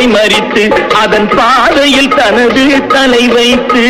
இடைமறித்து அதன் பாதையில் தனது தலை வைத்து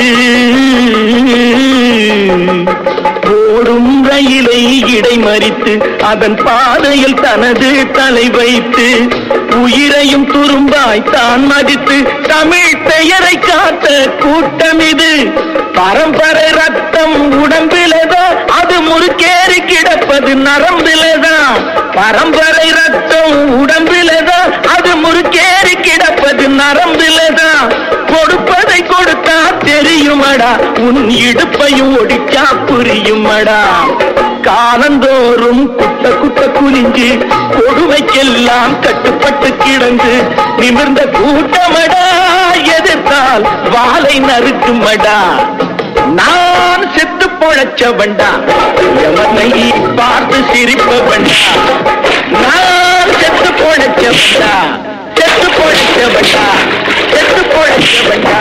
ஓடும் ரயிலை இடைமறித்து அதன் பாதையில் தனது தலை வைத்து உயிரையும் துரும்பாய் தான் மதித்து தமிழ் பெயரை காத்த கூட்டம் இது பரம்பரை ரத்தம் உடம்பிலதா அது முறுக்கேறி கிடப்பது நரம்பிலதா பரம்பரை ரத்தம் உடம்பிலதா அது முறுக்கேறி கிடப்பது நரம்பிலதா கொடுப்பதை கொடுத்தா தெரியுமடா உன் இடுப்பையும் ஒடிச்சா புரியுமடா காலந்தோறும் குட்ட குட்ட குனிஞ்சு கொடுமைக்கெல்லாம் கட்டுப்பட்டு கிடந்து நிமிர்ந்த கூட்டமடா எதிர்த்தால் வாளை நறுக்குமடா நான் செத்து பொழைச்சவன்டா எவனை பார்த்து சிரிப்பவன்டா நான் செத்து பொழைச்சவன்டா செத்து பொழைச்சவன்டா செத்து பொழைச்சவன்டா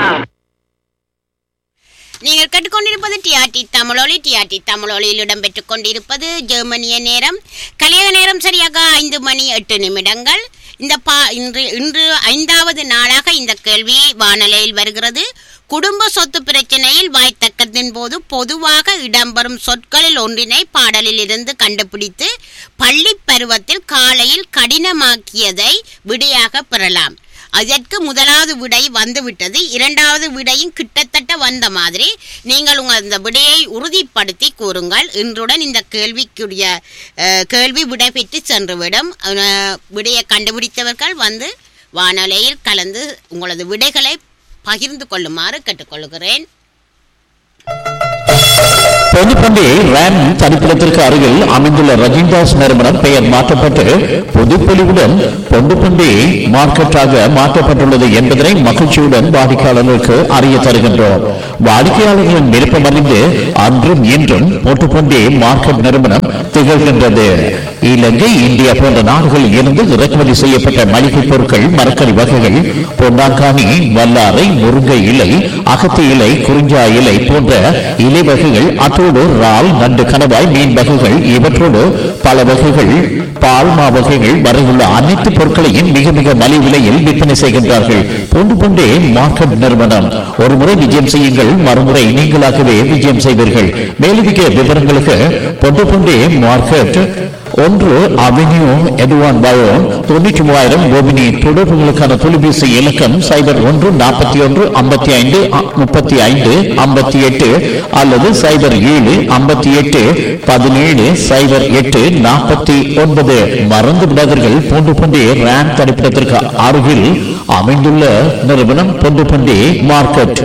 நீங்கள் கேட்டுக்கொண்டிருப்பது டிஆர்டி தமிழொலி டிஆர்டி தமிழொலியில் இடம்பெற்றுக் கொண்டிருப்பது ஜெர்மனிய நேரம் கலியக நேரம் சரியாக ஐந்து மணி எட்டு நிமிடங்கள் இந்த பா இன்று இன்று ஐந்தாவது நாளாக இந்த கேள்வி வானொலியில் வருகிறது குடும்ப சொத்து பிரச்சனையில் வாய்த்தக்கத்தின் போது பொதுவாக இடம்பெறும் சொற்களில் ஒன்றினை பாடலில் இருந்து கண்டுபிடித்து பள்ளி பருவத்தில் காலையில் கடினமாக்கியதை விடையாக பெறலாம் அதற்கு முதலாவது விடை வந்துவிட்டது இரண்டாவது விடையும் கிட்டத்தட்ட வந்த மாதிரி நீங்கள் உங்கள் அந்த விடையை உறுதிப்படுத்தி கூறுங்கள் இன்றுடன் இந்த கேள்விக்குரிய அஹ், கேள்வி விடை பெற்று சென்றுவிடும் அஹ், விடையை கண்டுபிடித்தவர்கள் வந்து வானொலியில் கலந்து உங்களது விடைகளை பகிர்ந்து கொள்ளுமாறு கேட்டுக்கொள்கிறேன் பொதுப்பண்டி ரேம் தனிப்பிடத்திற்கு அருகில் அமைந்துள்ள ரஜினிதாஸ் நிறுவனம் பெயர் மாற்றப்பட்டு பொதுப்பொலிவுடன் பொதுப்பண்டி மார்க்கெட்டாக மாற்றப்பட்டுள்ளது என்பதனை மகிழ்ச்சியுடன் வாடிக்கையாளர்களுக்கு அறிய தருகின்றோம் வாடிக்கையாளர்களின் விருப்பம் அறிந்து அன்றும் இன்றும் பொட்டுப்பண்டி மார்க்கெட் நிறுவனம் திகழ்கின்றது இலங்கை இந்தியா போன்ற நாடுகளில் இருந்து இறக்குமதி செய்யப்பட்ட மளிகை பொருட்கள் மரக்கறி வகைகள் பொன்னாங்கானி வல்லாரை முருங்கை இலை அகத்தி இலை குறிஞ்சா இலை போன்ற இலை வகைகள் அத்தோடு இறால் நண்டு கணவாய் மீன் வகைகள் இவற்றோடு பல வகைகள் பால்மா வகைகள் வரையுள்ள அனைத்து பொருட்களையும் மிக மிக மலிவு விலையில் விற்பனை செய்கின்றார்கள் பொண்டு பொண்டே மார்க்கெட் நிறுவனம் ஒரு முறை விஜயம் செய்யுங்கள் மறுமுறை நீங்களாகவே விஜயம் செய்வீர்கள் மேலதிக விவரங்களுக்கு பொண்டு பொண்டே மார்க்கெட் ஒன்று அவென்யூ எட்வான் பயோன் தொண்ணூற்றி மூவாயிரம் கோபினி தொடர்புகளுக்கான தொலைபேசி இலக்கம் சைபர் ஒன்று நாற்பத்தி ஒன்று ஐம்பத்தி ஐந்து முப்பத்தி ஐந்து ஐம்பத்தி எட்டு அல்லது சைபர் ஏழு ஐம்பத்தி எட்டு பதினேழு சைபர் எட்டு நாற்பத்தி ஒன்பது மறந்து விடாதீர்கள் பூண்டு பண்டி ரேம் தடுப்பிடத்திற்கு அருகில் அமைந்துள்ள நிறுவனம் பூண்டு பண்டி மார்க்கெட்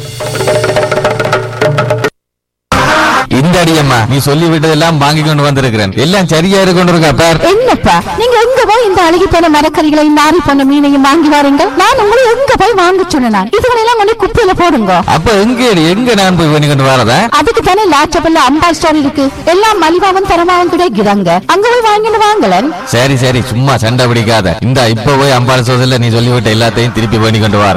இந்த அடியம்மா நீ சொல்லி விட்டதெல்லாம் வாங்கி கொண்டு வந்திருக்கிறேன் எல்லாம் சரியா இருக்கு கொண்டு இருக்கா பார் என்னப்பா நீங்க எங்க போய் இந்த அழுகி போன மரக்கறிகளையும் நாரி போன மீனையும் வாங்கி வாருங்கள் நான் உங்களை எங்க போய் வாங்க சொன்னேன் இதுகளெல்லாம் கொண்டு குப்பையில போடுங்க அப்ப எங்க எங்க நான் போய் பண்ணி கொண்டு வரதா அதுக்கு தானே லாச்சபல்ல அம்பா ஸ்டோர் இருக்கு எல்லாம் மலிவாவும் தரமாவும் கிடைக்கிறாங்க அங்க போய் வாங்கிட்டு வாங்கலன் சரி சரி சும்மா சண்டை பிடிக்காத இந்த இப்ப போய் அம்பாள் சோதல நீ சொல்லிவிட்ட எல்லாத்தையும் திருப்பி பண்ணி கொண்டு வர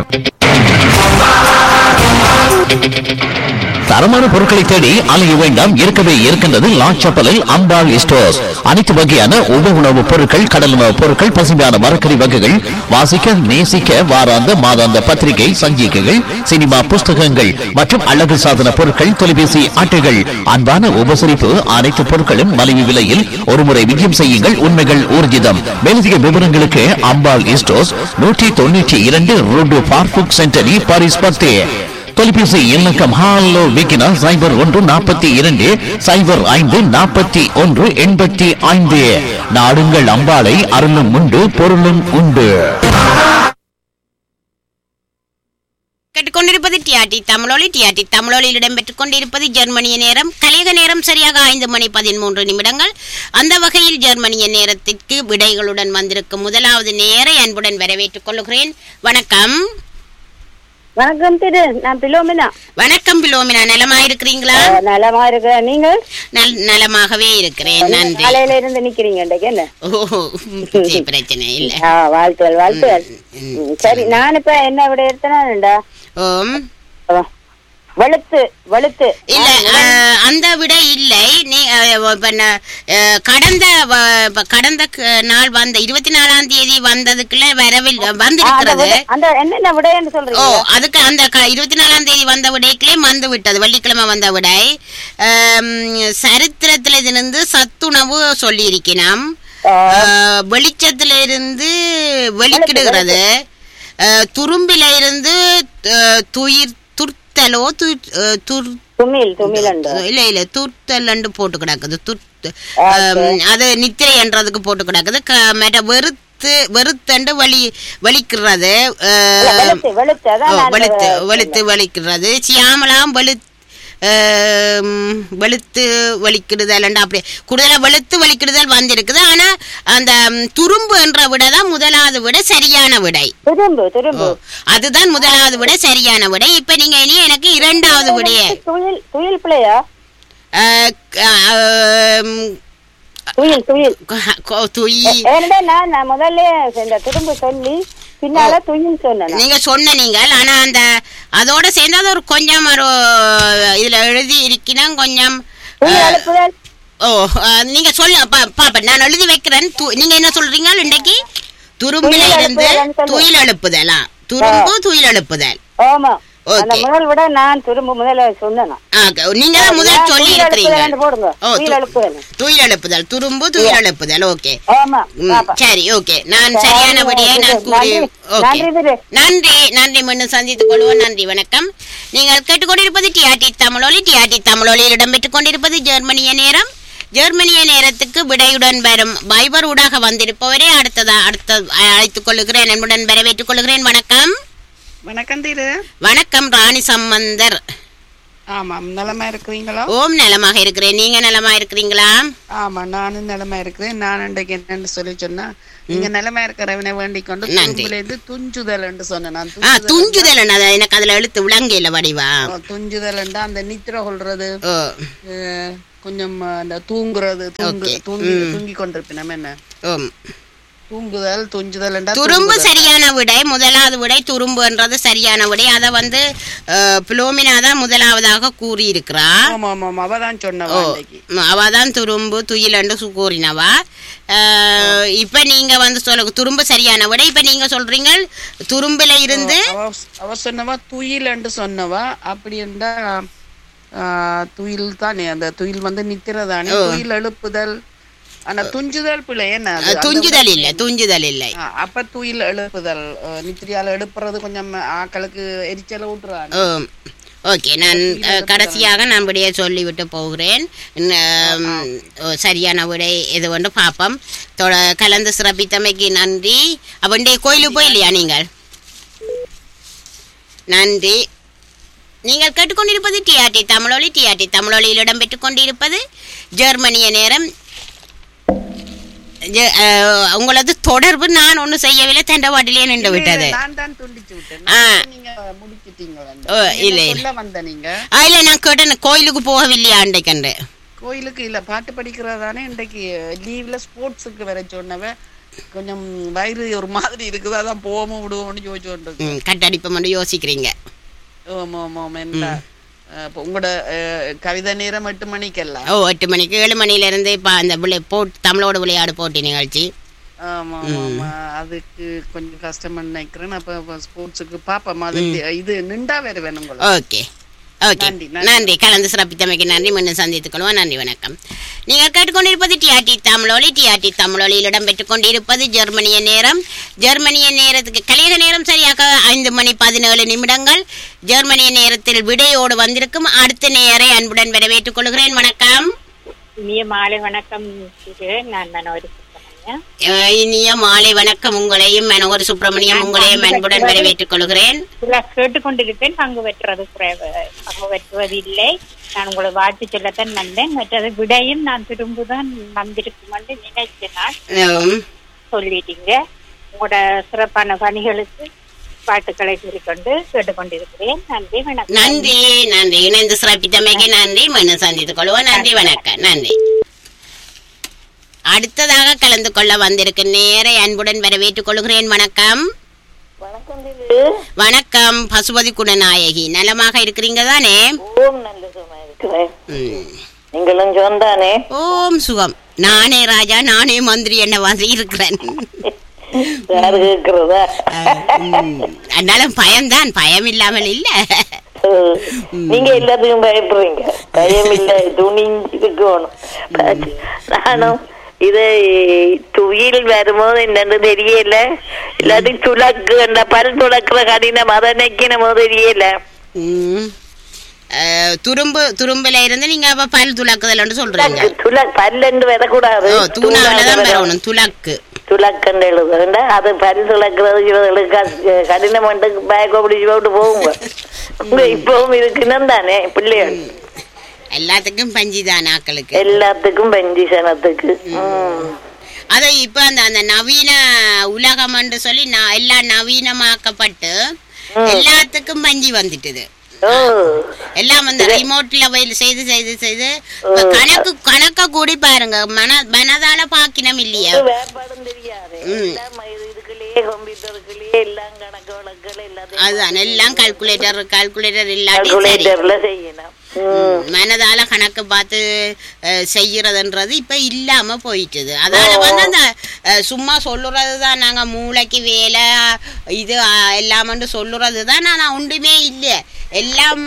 தரமான பொருட்களை தேடி அலைய வேண்டாம் இருக்கவே இருக்கின்றது லாச்சப்பலில் அம்பாள் ஸ்டோர்ஸ் அனைத்து வகையான உப உணவுப் பொருட்கள் கடல் உணவுப் பொருட்கள் பசுமையான மரக்கறி வகைகள் வாசிக்க நேசிக்க வாராந்த மாதாந்த பத்திரிகை சஞ்சிகைகள் சினிமா புஸ்தகங்கள் மற்றும் அழகு சாதன பொருட்கள் தொலைபேசி அட்டைகள் அன்பான உபசரிப்பு அனைத்து பொருட்களும் மலிவு விலையில் ஒருமுறை விஜயம் செய்யுங்கள் உண்மைகள் ஊர்ஜிதம் மேலதிக விவரங்களுக்கு அம்பாள் ஸ்டோர்ஸ் நூற்றி தொண்ணூற்றி இரண்டு ரோடு பார்புக் சென்டரி பாரிஸ் பத்தே தொலைபேசி இலக்கம் ஹாலோ விக்கினா சைபர் ஒன்று நாற்பத்தி இரண்டு சைபர் ஐந்து நாற்பத்தி ஒன்று எண்பத்தி ஐந்து நாடுங்கள் அம்பாளை அருளும் உண்டு பொருளும் உண்டு கேட்டுக்கொண்டிருப்பது டிஆர்டி தமிழொலி டிஆர்டி தமிழொலியில் இடம்பெற்றுக் கொண்டிருப்பது ஜெர்மனிய நேரம் கலிக நேரம் சரியாக ஐந்து மணி பதிமூன்று நிமிடங்கள் அந்த வகையில் ஜெர்மனிய நேரத்திற்கு விடைகளுடன் வந்திருக்கும் முதலாவது நேரை அன்புடன் வரவேற்றுக் கொள்கிறேன் வணக்கம் வணக்கம் திரு நான் பிலோமினா வணக்கம் பிலோமினா நலமா இருக்கிறீங்களா அஹ், நலமா இருக்கிறேன் நீங்க நல் நலமாகவே இருக்கிறேன் நன்றி காலையில இருந்து நிக்கிறீங்க இன்றைக்கு என்ன ஓ சரி, பிரச்சனை இல்ல ஆ, வாழ்த்துகள் வாழ்த்துகள் ம், சரி நான் இப்ப என்ன விட எடுத்தேன்டா ஓம் வெளுத்து வெளுத்து இல்ல அஹ், அந்த விட இல்லை நீ அஹ், இப்ப ந- அஹ், கடந்த வ- இப்ப கடந்த க- நாள் வந்த இருபத்தி நாலாம் தேதி வந்ததுக்குள்ள வரவில் அந்த வந்திருக்கிறது விடை- அந்த என்னென்ன விடைன்னு ஓ சொல்றீங்க அதுக்கு அந்த க- இருபத்தி நாலாம் தேதி வந்த விடைக்குள்ளே வந்து விட்டது வெள்ளிக்கிழமை வந்த விடை ஆம், சரித்திரத்திலிருந்து சத்துணவு சொல்லியிருக்கிறோம் ஆஹ், வெளிச்சத்திலிருந்து வெளிக்கிடுகிறது ஆஹ், துரும்பில இருந்து ஆஹ், துயிர் துர்த்தலோ து- ஆஹ், துர் துமில் துமில் உண்டு இல்ல இல்ல துர்த்தலண்டு போட்டு கிடக்குது துர்த்து ஆம், அது நித்திரை என்றதுக்கு போட்டு கிடக்குது க- மற்ற வெறுத்து வெறுத்தண்டு வலி வலிக்கிறது இல்ல, ஆஹ், வெளுத்து வெளுத்து அதான் ஓ, நான் வெளுத்து சொன்னேன். வெளுத்து வலிக்கிறது சியாமலாம் வெளு ஆம், வெளுத்து வலிக்கிடுதல் அப்படி கூடுதலா வெளுத்து வலிக்கிடுதல் வந்திருக்குது ஆனா அந்த ம், துரும்பு என்ற விட தான் முதலாவது விட சரியான விடை துரும்பு ஓ, துரும்பு அதுதான் முதலாவது விட சரியான விடை இப்ப நீங்க இனி எனக்கு இரண்டாவது விடைய துயில் துயில் பிள்ளையா ஆஹ், க- ஆம், துயில் துயில் க- கொ- துயி ஏன்னா நான் நான் முதல்ல இந்த துரும்பு சொல்லி பின்னால துயில் சொன்னேன் நான். நீங்க சொன்ன நீங்கள் ஆனா அந்த அதோட சேர்ந்து அது ஒரு கொஞ்சம் ஒரு இதுல எழுதி இருக்கணும் கொஞ்சம் துயில் ஆஹ், அழுப்புதல் ஓ அஹ், நீங்க சொல்ல பா- பாப்பேன் நான் எழுதி வைக்கிறேன் து- நீங்க என்ன சொல்றீங்க இன்னைக்கு துரும்பில துயில் இருந்து எழுப்புதல்னு சொல்லுவோம். துயில் எழுப்புதலா துரும்பு துயில் எழுப்புதல் ஆமா அந்த ஓகே. முதல் விட நான் துரும்பு முதல்ல சொன்னேன் நான். ஆ, க- நீங்க தான் முதல் துயில் சொல்லி எழுப்புதல்னு இருக்கிறீங்க போடுங்க ஓ, துயில் து- எழுப்புதல் துயில் எழுப்புதல் துரும்பு துயில் எழுப்புதல் ஓகே ஆமா ம், பாப்பா. சரி ஓகே நான் சரி, சரியானபடியே நான் நன்றி. கூறி ஓகே நன்றி திரு. நன்றி நன்றி மீண்டும் சந்தித்துக் கொள்வோம் நன்றி வணக்கம் நீங்கள் கேட்டுக்கொண்டிருப்பது டிஆர்டி தமிழொலி டிஆர்டி தமிழொலியில் இடம்பெற்றுக் கொண்டிருப்பது ஜெர்மனிய நேரம் ஜெர்மனிய நேரத்துக்கு விடையுடன் வரும் பைபர் ஊடாக வந்திருப்பவரே அடுத்ததா அடுத்த அழைத்துக் கொள்ளுகிறேன் என்புடன் வரவேற்றுக் கொள்கிறேன் வணக்கம் வணக்கம் திரு வணக்கம் ராணி சம்பந்தர் ஆமாம் நலமா இருக்கிறீங்களா ஓம் நலமாக இருக்கிறேன் நீங்க நலமா இருக்கிறீங்களா ஆமா நானும் நலமா இருக்கிறேன் நான் இன்றைக்கு என்னன்னு சொல்லி சொன்னா நீங்க நலமா இருக்கிறவனை வேண்டிக் கொண்டு நன்றி. துரும்புல இருந்து துஞ்சுதல் என்று சொன்னேன் நான் ஆ துஞ்சுதல் அது எனக்கு அதுல எழுத்து விளங்கில வடிவா துஞ்சுதல் அந்த நித்திர கொள்றது ஓ அஹ், கொஞ்சம் அந்த தூங்குறது தூங்கு Okay. தூங்கி ம். தூங்கி கொண்டிருப்பேன் நம்ம என்ன ஓம் தூங்குதல் துஞ்சுதல் துரும்பு சரியான விடை முதலாவது விடை துரும்புன்றது சரியான விடை அதை வந்து அஹ், பிலோமினா தான் முதலாவதாக கூறியிருக்கிறா ஆமா ஆமா ஆமா அவதான் சொன்னவா ஓ அன்னைக்கு அவ தான் துரும்பு துயிலண்டு சு- கூறினவா அஹ், இப்ப நீங்க வந்து சொல்ல துரும்பு சரியான விடை இப்ப நீங்க சொல்றீங்க துரும்புல இருந்து அவ அவ சொன்னவா துயில் என்று சொன்னவா அப்படி என்றா ஆஹ், துயில் தானே அந்த துயில் வந்து நித்திரதானே துயில் எழுப்புதல் ஆனா துஞ்சுதல் பிள்ளை என்ன அது? அஹ், அந்த துஞ்சுதல் இல்லை துஞ்சுதல் இல்லை ஆ, அப்ப துயில் எழுப்புதல் அஹ், நித்திரியால எழுப்புறது கொஞ்சம் ஆக்களுக்கு எரிச்சல ஊட்டுறாங்க ஓம். ஓகே நான் அஹ், கடைசியாக நான் விடையை சொல்லிவிட்டு போகிறேன் ந- ஓ, சரியான விடை எது ஒன்று பார்ப்போம் தொட- கலந்து சிறப்பித்தமைக்கு நன்றி அவண்டே கோயிலுக்கு போயில்லையா நீங்கள் நன்றி நீங்கள் கேட்டுக்கொண்டிருப்பது டிஆர்டி தமிழொலி டிஆர்டி தமிழொலியில் இடம்பெற்றுக் கொண்டிருப்பது ஜெர்மனிய நேரம் ஜெ- அஹ், உங்களது தொடர்பு நான் ஒன்றும் செய்யவில்லை தண்டவாட்டிலே நின்று விட்டது நான் தான் துண்டிச்சு விட்டேன் ஆ. நான் நீங்க முடிச்சிட்டீங்களா ஓ, இல்ல, என்ன இல்ல. சொல்ல வந்த நீங்க ஆ, இல்ல நான் கேட்டேன் கோயிலுக்கு போகவில்லையா அன்றைக்கன்று கோயிலுக்கு இல்ல பாட்டு படிக்கிறதானே இன்றைக்கு லீவ்ல ஸ்போர்ட்ஸுக்கு வர சொன்னவ கொஞ்சம் வயிறு ஒரு மாதிரி இருக்குது அதான் போவோமோ விடுவோம்னு யோசிச்சு கொண்டிருக்கு ம், கட்டடிப்பு மட்டும் யோசிக்கிறீங்க ஆமா ஆமா ஆமா என்ன அஹ், இப்ப உங்களோட அஹ், கவிதை நேரம் எட்டு மணிக்கெல்லாம் ஓ எட்டு மணிக்கு ஏழு மணில இருந்து இப்ப அந்த விளை போட் தமிழோட விளையாடு போட்டி நிகழ்ச்சி ஆமா ஆமா ஆமா அதுக்கு கொஞ்சம் கஷ்டம் நினைக்கிறேன் அப்ப ஸ்போர்ட்ஸுக்கு பாப்போம் அது இது நின்றா வேற வேணும் உங்களை ஓகே ஓகே நன்றி, நன்றி. நன்றி கலந்து சிறப்பித்தமைக்கு நன்றி மீண்டும் சந்தித்துக் கொள்வோம் நன்றி வணக்கம் நீங்கள் கேட்டுக்கொண்டிருப்பது டிஆர்டி தமிழொலி டிஆர்டி தமிழொலியில் இடம்பெற்றுக் கொண்டிருப்பது ஜெர்மனிய நேரம் ஜெர்மனிய நேரத்துக்கு கலியக நேரம் சரியாக ஐந்து மணி பதினேழு நிமிடங்கள் ஜெர்மனிய நேரத்தில் விடையோடு வந்திருக்கும் அடுத்த நேரை அன்புடன் வரவேற்றுக் கொள்கிறேன் வணக்கம் இனிய மாலை வணக்கம் திரு நான் மனோரி சுப்பிரமணியம் அஹ் இனிய மாலை வணக்கம் உங்களையும் மனோகர் சுப்பிரமணியம் உங்களையும் அன்புடன் வரவேற்றுக் கொள்கிறேன் சில கேட்டுக்கொண்டிருப்பேன் பங்கு பெற்றது குறைவு பங்கு பெற்றுவது இல்லை நான் உங்களை வாழ்த்து சொல்லத்தான் வந்தேன் மற்றது விடையும் நான் திரும்பதான் வந்திருக்கும் என்று நினைச்சேன் நான் உம், சொல்லிட்டீங்க உங்களோட சிறப்பான பணிகளுக்கு பாட்டுக்களை கூறிக்கொண்டு கேட்டுக்கொண்டிருக்கிறேன் நன்றி வணக்கம் நன்றி நன்றி இணைந்து சிறப்பித்தமைக்கு நன்றி மீண்டும் சந்தித்துக் கொள்வோம் நன்றி வணக்கம் நன்றி அடுத்ததாக கலந்து கொள்ள வந்திருக்கும் நேரை அன்புடன் வரவேற்றுக் கொள்கிறேன் வணக்கம் வணக்கம் திரு வணக்கம் பசுபதி குணநாயகி நலமாக இருக்கிறீங்க தானே ஓம் நல்ல சுகமா இருக்கிறேன் ம். நீங்களும் சொந்தானே ஓம் சுகம் நானே ராஜா நானே மந்திரி என்ன மாதிரி இருக்கிறேன் யாரு கேக்குறதா ம். அதனால பயம்தான் பயம் இல்லாமல் இல்ல நீங்க எல்லாத்துக்கும் பயப்படுறீங்க பயம் இல்ல துணிஞ்சு இருக்கணும் நானும் இது துயில் வரும்போது என்னன்னு தெரியல இல்லாட்டி துளக்கு அந்த பல் துளக்குற கடினம் அதை நிக்கணும் போது தெரியல ம். அஹ், துரும்பு துரும்புல இருந்து நீங்க அப்ப பல் துளக்குதல்னு சொல்றீங்க துள பல்லண்டு வரக்கூடாது ஓ தூணாவில தான் வரணும் துளக்கு துளக்கண்டு எழுதுறா அது பல் துளக்குறது இவர்களுக்கு கடினம் பண்ணி பேக்கோ பிடிச்சு போட்டு போகுங்க உங்க இப்பவும் இருக்குன்னு தானே பிள்ளைகள் எல்லாத்துக்கும் பஞ்சிதான் ஆக்களுக்கு எல்லாத்துக்கும் பெஞ்சிசனத்துக்கு ம். அதை இப்ப அந்த அந்த நவீன உலகம் என்று சொல்லி நா- எல்லாம் நவீனமாக்கப்பட்டு எல்லாத்துக்கும் பஞ்சி வந்துட்டுது ஓ எல்லாம் அந்த ரிமோட்ல போய் செய்து செய்து செய்து இப்ப கணக்கு கணக்க கூடி பாருங்க மன மனதால பாக்கினம் இல்லையா வேப்பாடும் தெரியாது ம். எல்லாம் இது இதுக்குள்ளேயே கம்ப்யூட்டருக்குள்ளேயே எல்லாம் கணக்கு வழக்குகள் எல்லாத்தையும் அதுதான் எல்லாம் கால்குலேட்டர் கால்குலேட்டர் இல்லாட்டி சரி கால்குலேட்டர்ல செய்யணும் ம். மனதால கணக்கு பார்த்து அஹ், செய்யறதுன்றது இப்ப இல்லாம போயிட்டுது அதால வந்து அந்த அஹ், சும்மா சொல்லுறது தான் நாங்க மூளைக்கு வேலை இது அஹ், எல்லாமன்னு சொல்லுறது தான் ஆனா ஒன்றுமே இல்ல எல்லாம்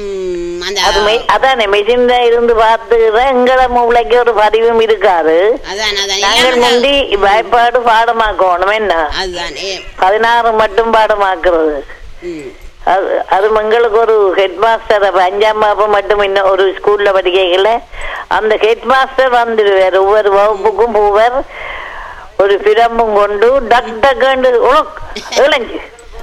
அந்த அது மெய்- அதானே மெஷின்ல இருந்து பார்த்துதான் எங்களை மூளைக்கு ஒரு பதிவும் இருக்காது அதான் அதான் நாங்கள் எல்லாம் முந்தி வாய்ப்பாடு பாடமாக்கணும் என்ன அதுதான் ஏ, பதினாறு மட்டும் பாடமாக்குறது ம். அது அது எங்களுக்கு ஒரு ஹெட் மாஸ்டர் அப்ப அஞ்சாம் வகுப்பு மட்டும் இன்னும் ஒரு ஸ்கூல்ல படிக்கல அந்த ஹெட் மாஸ்டர் வந்துடுவார் ஒவ்வொரு வகுப்புக்கும் போவார் ஒரு பிரம்பும் கொண்டு டக் டக்குண்டு உனக்கு இளைஞ்சு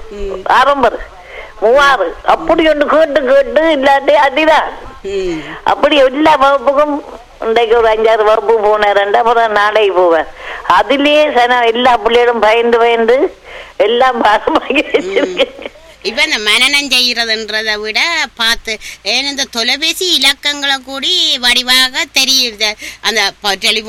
ஆரம்பது மூவாறு அப்படி ஒன்று கேட்டு கேட்டு இல்லாட்டி அடிதான் ம். அப்படி எல்லா வகுப்புக்கும் இன்றைக்கு ஒரு அஞ்சாறு வகுப்பு போனார் அப்புறம் நாளைக்கு போவேன் அதுலயே சன எல்லா பிள்ளைகளும் பயந்து பயந்து எல்லாம் பாசமாக்கி வச்சிருக்கேன் இப்ப இந்த மனநம் செய்யறதுன்றதை விட பார்த்து ஏன்னா இந்த தொலைபேசி இலக்கங்களை கூடி வடிவாக தெரியுது அந்த டெலிபோன்